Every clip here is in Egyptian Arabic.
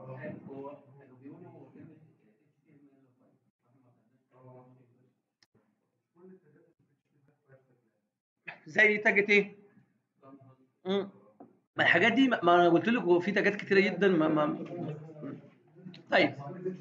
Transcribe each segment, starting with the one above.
زي تاجت ايه؟ مم. ما الحاجات دي ما انا قلت لك هو في تاجات كتيره جدا ما, ما طيب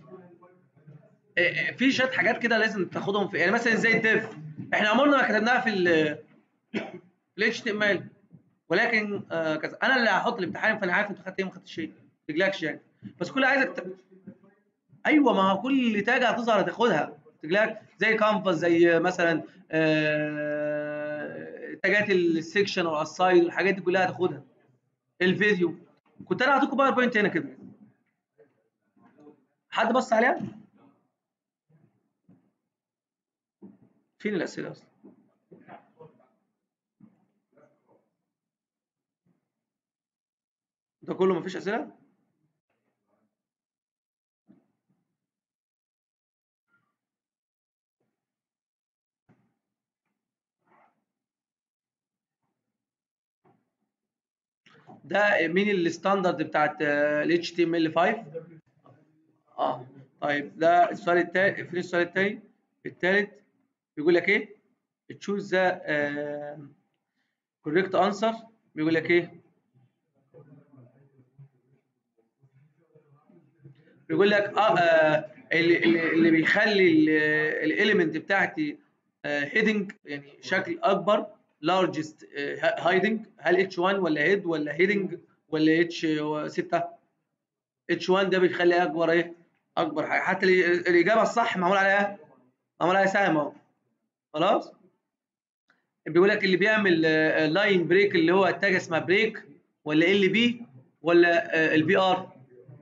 إيه، في شويه حاجات كده لازم تاخدهم في يعني مثلا زي الديف احنا عمرنا ما كتبناها في ال في ال HTML ولكن آه كذا انا اللي هحط الامتحان فانا عارف انت خدت ايه ما خدتش ايه ما تقلقش يعني بس كل عايزك ت... ايوه ما هو كل تاج هتظهر هتاخدها تقلق زي كانفاس زي مثلا آه تاجات السكشن والاسايد والحاجات دي كلها هتاخدها الفيديو كنت انا هعطيكم باوربوينت هنا كده حد بص عليها؟ فين الاسئله اصلا؟ ده كله مفيش اسئله؟ ده مين الستاندرد بتاعت ال HTML5 اه طيب ده السؤال التاني فين السؤال التاني التالت بيقول لك ايه تشوز ذا كوريكت انسر بيقول لك ايه بيقول لك اه, آه اللي, اللي اللي بيخلي الاليمنت بتاعتي هيدنج يعني شكل اكبر لارجست هايدنج هل اتش 1 ولا هيد ولا هيدنج ولا اتش 6 اتش 1 ده بيخلي اكبر ايه اكبر حاجه حتى الاجابه الصح معمول عليها معمول عليها سهم اهو خلاص بيقول لك اللي بيعمل لاين بريك اللي هو التاج اسمها بريك ولا ال بي ولا البي ار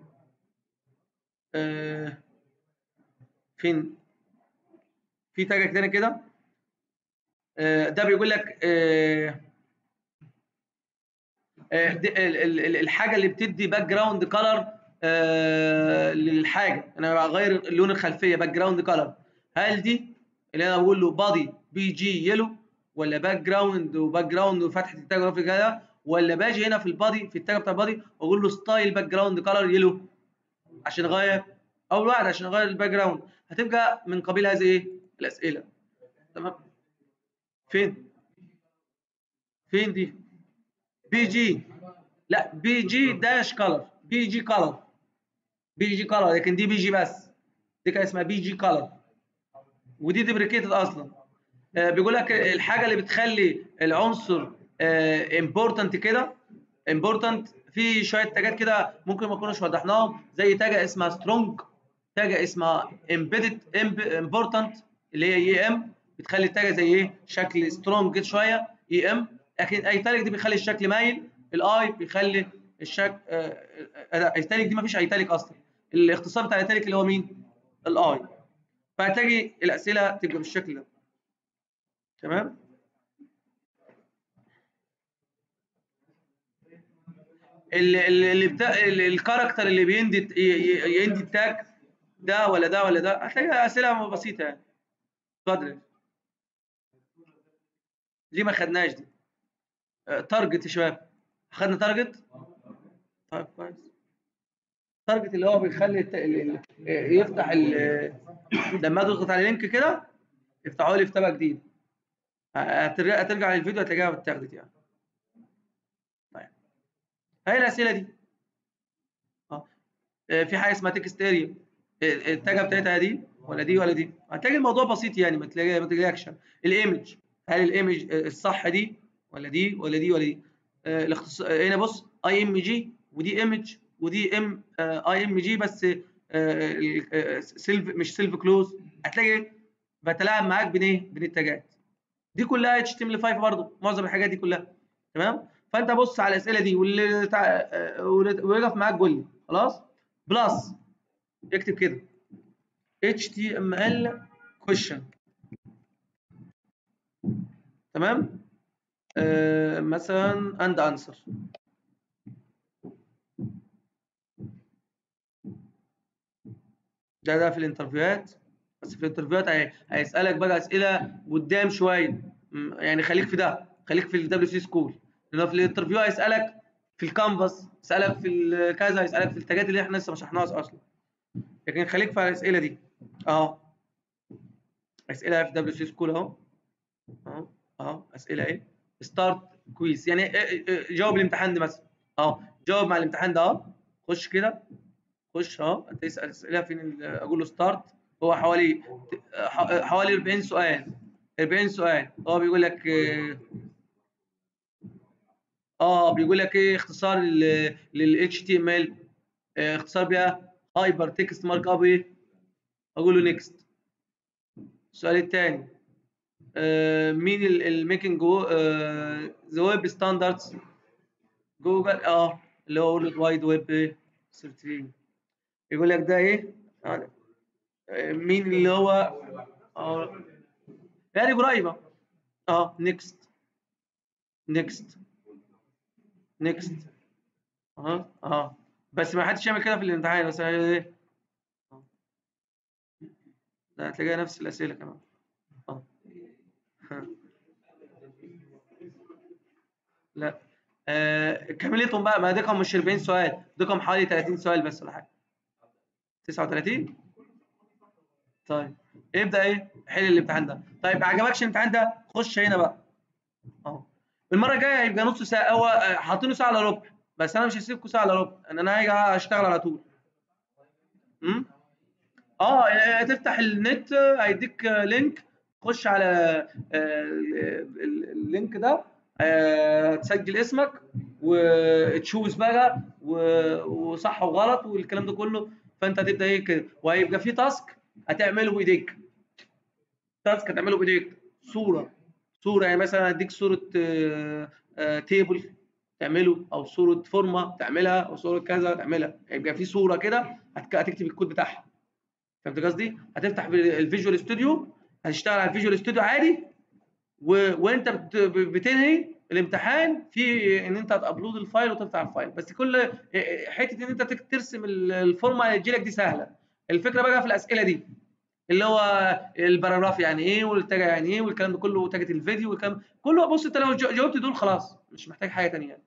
فين في تاج تاني كده ده بيقول لك الحاجه اللي بتدي باك جراوند كلر للحاجه انا بغير لون الخلفيه باك جراوند كلر هل دي اللي انا بقول له بادي بي جي يلو ولا باك جراوند وباك جراوند وفتحه التاج في كده ولا باجي هنا في البادي في التاج بتاع البادي واقول له ستايل باك جراوند كلر يلو عشان اغير اول واحد عشان اغير الباك جراوند هتبقى من قبيل هذه ايه الاسئله تمام فين فين دي بي جي لا بي جي داش كلر بي جي كلر بي جي كلر لكن دي بي جي بس دي كان اسمها بي جي كلر ودي ديبريكيتد اصلا آه بيقول لك الحاجه اللي بتخلي العنصر امبورتنت آه كده امبورتنت في شويه تاجات كده ممكن ما نكونش وضحناهم زي تاجه اسمها سترونج تاجه اسمها امبيدد امبورتنت اللي هي اي ام بتخلي التاجه زي ايه شكل سترونج كده شويه اي ام لكن ايتاليك دي بيخلي الشكل مايل الاي بيخلي الشكل آه ايتاليك دي ما فيش ايتاليك اصلا الاختصار بتاع الايتاليك اللي هو مين الاي فهتجي الاسئله تبقى بالشكل ده تمام اللي اللي بتا... الكاركتر اللي بيندي يندي التاج ده ولا ده ولا ده هتلاقي اسئله بسيطه يعني اتفضل ليه ما خدناش دي تارجت يا شباب خدنا تارجت طيب كويس تارجت اللي هو بيخلي الت... ال... يفتح ال... لما تضغط على لينك كده يفتحوا لي في تابع جديد هترجع هترجع للفيديو هتلاقيها اتاخدت يعني طيب هي الاسئله دي اه في حاجه اسمها تكست اريا التاجه بتاعتها دي ولا دي ولا دي هتلاقي الموضوع بسيط يعني ما تلاقي ما تلاقيكش الايمج هل الايمج الصح دي ولا دي ولا دي ولا دي آه الاختصار هنا بص اي ام جي ودي ايمج ودي ام اي ام جي بس آه سيلف مش سيلف كلوز هتلاقي بتلاعب معاك بين ايه بين التاجات دي كلها اتش تي ام ال 5 برضه معظم الحاجات دي كلها تمام فانت بص على الاسئله دي واللي تع... ويقف معاك قول لي خلاص بلس اكتب كده HTML question تمام آه مثلا and answer ده ده في الانترفيوهات بس في الانترفيوهات هي... هيسالك بقى اسئله قدام شويه يعني خليك في ده خليك في الدبليو سي سكول لانه في الانترفيو هيسالك في الكانفاس يسالك في ال- كذا يسالك في التاجات اللي احنا لسه ما شرحناهاش اصلا لكن خليك في الاسئله دي اهو اسئله في دبليو سي سكول اهو اهو اهو اسئله ايه ستارت كويس يعني إيه- إيه- إيه، جاوب الامتحان ده مثلا اهو جاوب مع الامتحان ده اهو خش كده خش اهو انت تسال اسئله فين ال- اقول له ستارت هو حوالي ح- حوالي 40 سؤال 40 سؤال هو بيقول لك آه، اه بيقول لك ايه اختصار لل اتش تي ام ال اختصار بيها هايبر تكست مارك اب ايه اقول له نيكست السؤال الثاني مين الميكنج ذا ويب ستاندردز جوجل اه اللي هو وورلد وايد ويب ايه 13 يقول لك ده ايه آه، آه، مين اللي هو اه يعني قريبه اه نيكست نيكست نيكست اه اه بس ما حدش يعمل كده في الامتحان بس ايه آه. لا هتلاقيها نفس الاسئله كمان اه ها. لا آه كملتهم بقى ما دكم مش 40 سؤال دكم حوالي 30 سؤال بس ولا حاجه 39 طيب ابدا ايه حل الامتحان ده طيب ما عجبكش الامتحان ده خش هنا بقى اهو المره الجايه هيبقى نص ساعه هو آه، حاطينه ساعه الا ربع بس انا مش هسيبكم ساعه الا ربع ان انا هاجي اشتغل على طول امم اه آه، تفتح النت آه، هيديك آه، لينك خش على آه، ال- ال- اللينك ده آه، تسجل اسمك وتشوز بقى و- وصح وغلط والكلام ده كله فانت هتبدا ايه كده وهيبقى في تاسك هتعمله بايديك تاسك هتعمله بايديك صوره صوره يعني مثلا هديك صوره آه، آه، تيبل تعمله او صوره فورمه تعملها او صوره كذا تعملها هيبقى في صوره كده هتك- هتكتب الكود بتاعها فهمت قصدي؟ هتفتح الفيجوال ستوديو هتشتغل على الفيجوال ستوديو عادي و... وانت بت... بتنهي الامتحان في ان انت هتابلود الفايل وتفتح الفايل بس كل حته ان انت تك- ترسم ال- الفورمه اللي تجيلك دي سهله الفكره بقى في الاسئله دي اللي هو الباراجراف يعني ايه والتاجه يعني ايه والكلام ده كله وتاجه الفيديو والكلام كله بص انت لو جا- جاوبت دول خلاص مش محتاج حاجه ثانيه يعني